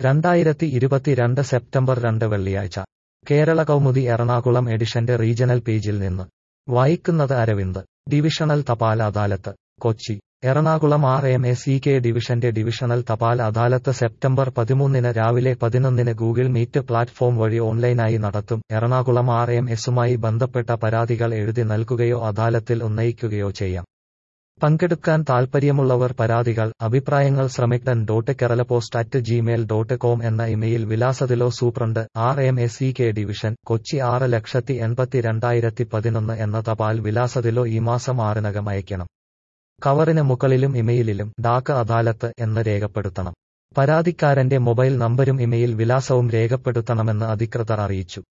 രണ്ടായിരത്തി ഇരുപത്തിരണ്ട് സെപ്റ്റംബർ രണ്ട് വെള്ളിയാഴ്ച കേരള കൗമുദി എറണാകുളം എഡിഷന്റെ റീജണൽ പേജിൽ നിന്ന് വായിക്കുന്നത് അരവിന്ദ് ഡിവിഷണൽ തപാൽ അദാലത്ത് Kochi Ernakulam R M S E K ഡിവിഷന്റെ ഡിവിഷണൽ തപാൽ അദാലത്ത് സെപ്റ്റംബർ പതിമൂന്നിന് രാവിലെ പതിനൊന്നിന് ഗൂഗിൾ മീറ്റ് പ്ലാറ്റ്ഫോം വഴി ഓൺലൈനായി നടത്തും എറണാകുളം ആർ എം എസുമായി ബന്ധപ്പെട്ട പരാതികൾ എഴുതി നൽകുകയോ അദാലത്തിൽ ഉന്നയിക്കുകയോ ചെയ്യാം പങ്കെടുക്കാൻ താൽപ്പര്യമുള്ളവർ പരാതികൾ അഭിപ്രായങ്ങൾ ശ്രമിക്കൻ dot Kerala post at Gmail dot com എന്ന ഇമെയിൽ വിലാസത്തിലോ സൂപ്രണ്ട് R M S E K division Kochi ആറ് ലക്ഷത്തി എൺപത്തി രണ്ടായിരത്തി പതിനൊന്ന് എന്ന തപാൽ വിലാസത്തിലോ ഈ മാസം ആറിനകം അയക്കണം കവറിന് മുകളിലും ഇമെയിലിലും ഡാക്ക് അദാലത്ത് എന്ന് രേഖപ്പെടുത്തണം പരാതിക്കാരന്റെ മൊബൈൽ നമ്പരും ഇമെയിൽ വിലാസവും രേഖപ്പെടുത്തണമെന്ന് അധികൃതർ അറിയിച്ചു